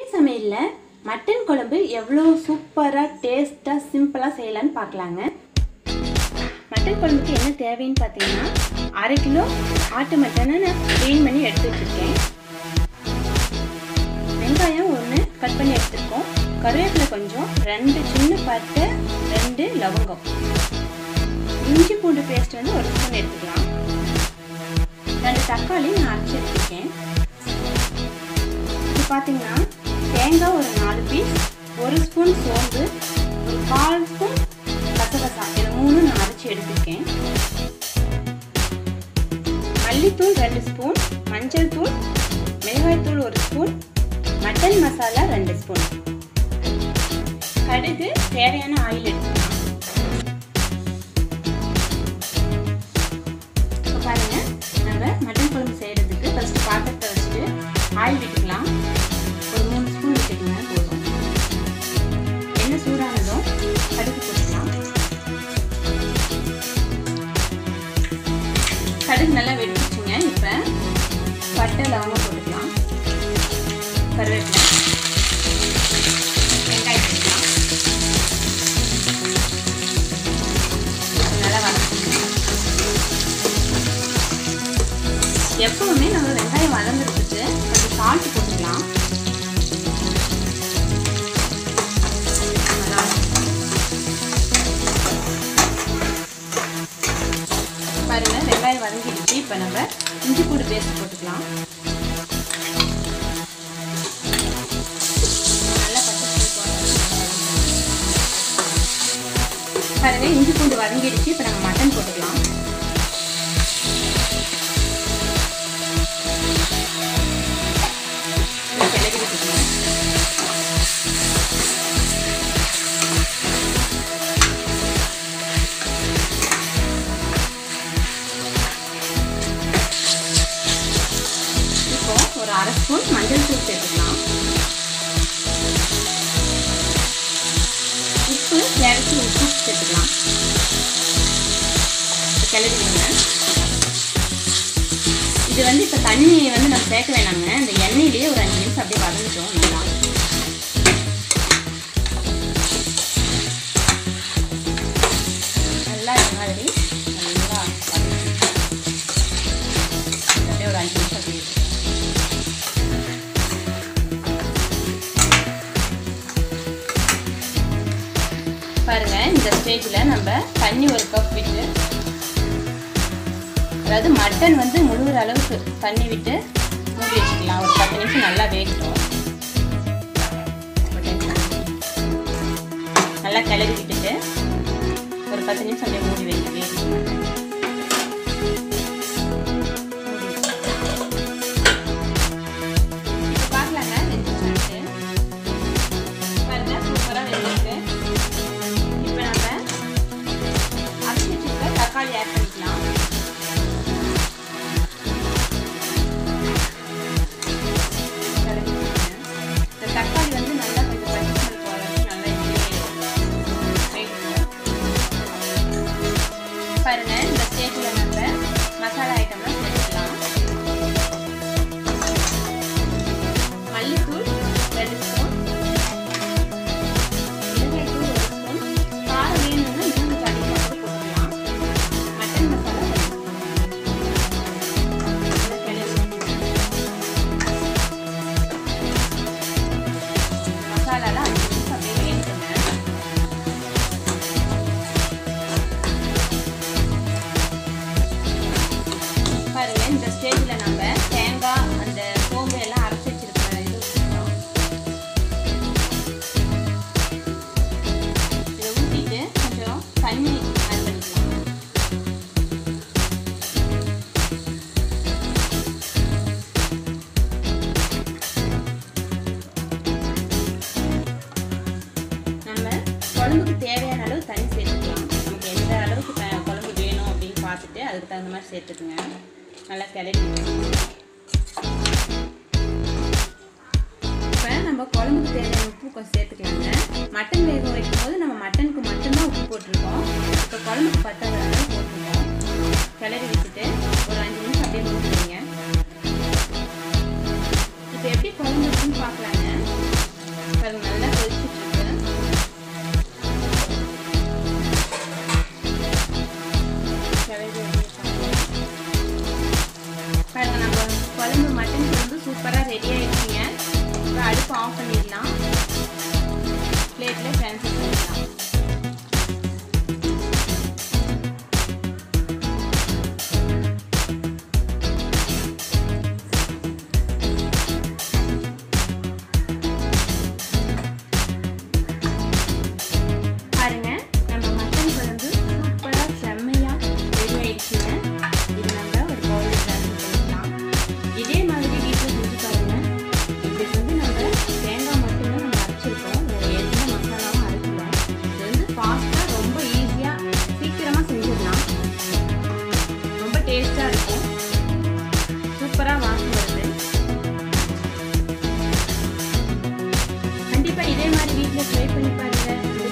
சமையலில் மட்டன் குழம்பு எவ்வளோ சூப்பராக டேஸ்ட்டாக சிம்பிளாக செய்யலான்னு பார்க்கலாங்க மட்டன் குழம்புக்கு என்ன தேவைன்னு பார்த்தீங்கன்னா அரை கிலோ ஆட்டு மட்டனை நான் க்ளீன் பண்ணி எடுத்து வச்சுருக்கேன் வெங்காயம் ஒன்று கட் பண்ணி எடுத்துருக்கோம் கருவேப்பிலை கொஞ்சம் ரெண்டு சின்ன பட்டை ரெண்டு லவங்கம் இஞ்சி பூண்டு பேஸ்ட் வந்து ஒரு ஸ்பூன் எடுத்துக்கலாம் ரெண்டு தக்காளி நான் அரைச்சி எடுத்துருக்கேன் இது பார்த்தீங்கன்னா தேங்காய் ஒரு நாலு பீஸ் ஒரு ஸ்பூன் சோம்பு ஒரு கால் ஸ்பூன் கசகசா இது மூணு நான் அரைச்சி எடுத்துருக்கேன் மல்லித்தூள் ரெண்டு ஸ்பூன் மஞ்சள் தூள் மிளகாய்த்தூள் ஒரு ஸ்பூன் மட்டன் மசாலா ரெண்டு ஸ்பூன் கடுகு தேவையான ஆயில் எடுத்துக்கலாம் இப்போ பாருங்க நம்ம மட்டன் குழம்பு செய்கிறதுக்கு ஃபஸ்ட்டு பாத்திரத்தை வச்சுட்டு ஆயில் விட்டுக்கலாம் ஒரு மூணு ஸ்பூன் விட்டுக்கோங்க போதும் எண்ணெய் சூடானதும் கடுகு போட்டுக்கலாம் கடுகு நல்லா வெடிச்சுங்க இப்போ பட்டை லவங்கம் போட்டுக்கலாம் கருவேப்பிலை வெங்காயம் போட்டுக்கலாம் நல்லா வதக்கணும் எப்பவுமே நம்ம வெங்காயம் வதங்குறதுக்கு கொஞ்சம் சால்ட் போட்டுக்கலாம் பாருங்க வெங்காயம் வதங்கிடுச்சு இப்போ நம்ம இஞ்சி பூண்டு பேஸ்ட் போட்டுக்கலாம் நல்லா பாருங்க இஞ்சி பூண்டு வதங்கிடுச்சு இப்போ நம்ம மட்டன் போட்டுக்கலாம் கிளறி விட்டுக்கணும் இப்போ ஒரு அரை ஸ்பூன் மஞ்சள் தூள் சேர்த்துக்கலாம் உப்பு இறச்சி உப்பு சேர்த்துக்கலாம் கிளறி விடுங்க இது வந்து இப்போ தண்ணி வந்து நம்ம சேர்க்க வேணாங்க இந்த எண்ணெயிலேயே ஒரு அஞ்சு நிமிஷம் அப்படியே வதங்கிட்டோம் நல்லா நல்லா இந்த மாதிரி நல்லா வதக்கி. அப்படியே ஒரு அஞ்சு நிமிஷம் அப்படியே இருக்கட்டும். பாருங்க இந்த ஸ்டேஜில் நம்ம தண்ணி ஒரு கப் விட்டு அதாவது மட்டன் வந்து முழுகிற அளவுக்கு தண்ணி விட்டு மூடி வச்சுக்கலாம் ஒரு பத்து நிமிஷம் நல்லா வேகட்டும் ஒரு tension. நல்லா கிளறி விட்டுட்டு ஒரு பத்து நிமிஷம் அப்படியே மூடி வைக்க வேகட்டும் மட்டன். இப்போ பார்க்கலாங்க வெந்துருச்சான்ட்டு. பாருங்க சூப்பராக வெந்திருக்கு இப்போ நம்ம அரைச்சி வச்சுருக்க தக்காளி ஆட் பண்ணிக்கலாம் இந்த தக்காளி வந்து நல்லா கொஞ்சம் பச்சை போகிற வரைக்கும் நல்லா வேகணும். பாருங்க இந்த ஸ்டேஜில் நம்ம மசாலா ஐட்டம்லாம் சேர்த்துக்கலாம் மல்லித்தூள் ரெண்டு ஸ்பூன் மிளகாய்த்தூள் ஒரு ஸ்பூன் காரம் வேணும்னா இன்னும் கொஞ்சம் அதிகமாக கூட போட்டுக்கலாம் மட்டன் மசாலா ரெண்டு ஸ்பூன் கிளறி மசாலாலாம் அஞ்சு நிமிஷம் அப்படியே வேணுங்க பாருங்க இந்த ஸ்டேஜில் நம்ம தேங்காய் அந்த சோம்பு எல்லாம் அரைச்சி வச்சிருக்கிற இது ஊற்றிக்கலாம் இதை ஊற்றிட்டு கொஞ்சம் தண்ணி ஆட் பண்ணிக்கலாம் நம்ம குழம்புக்கு தேவையான அளவு தண்ணி சேர்த்துக்கலாம் நமக்கு எந்த அளவுக்கு த- குழம்பு வேணும் அப்படின்னு பார்த்துட்டு அதுக்கு தகுந்த மாதிரி சேர்த்துக்குங்க நல்லா கிளறி இப்போ நம்ம குழம்புக்கு தேவையான உப்பு கொஞ்சம் சேர்த்துக்கலாங்க மட்டன் வேக வைக்கும் போது நம்ம மட்டனுக்கு மட்டும்தான் உப்பு போட்டிருக்கோம் இப்போ குழம்புக்கு பத்தாத அளவு போட்டிருக்கோம் கிளறி வச்சுட்டு ஒரு அஞ்சு நிமிஷம் அப்படியே மூடி வைங்க இப்போ எப்படி குழம்பு இருக்குன்னு பார்க்கலாங்க அடுப்பு ஆஃப் பண்ணிடலாம் பிளேட்டில் ட்ரான்ஸ்ஃபர் பண்ணிடலாம் பாருங்க நம்ம மட்டன் குழம்பு சூப்பராக செம்மையாக ரெடி ஆயிடுச்சுங்க இது நம்ம ஒரு பவுலில் ட்ரான்ஸ்ஃபர் பண்ணிக்கலாம் இதே மாதிரி வீட்டில் செஞ்சு பாருங்க இதுக்கு வந்து நம்ம தேங்காய் மட்டும்தான் நம்ம அரைச்சிருக்கோம் வேறு எந்த மசாலாவும் அரைக்கல இது வந்து ஃபாஸ்ட்டாக ரொம்ப ஈஸியாக சீக்கிரமாக செஞ்சிடலாம் ரொம்ப டேஸ்ட்டாக இருக்கும் சூப்பராக வாசம் வருது கண்டிப்பாக இதே மாதிரி வீட்டில் ட்ரை பண்ணி பாருங்கள் இந்த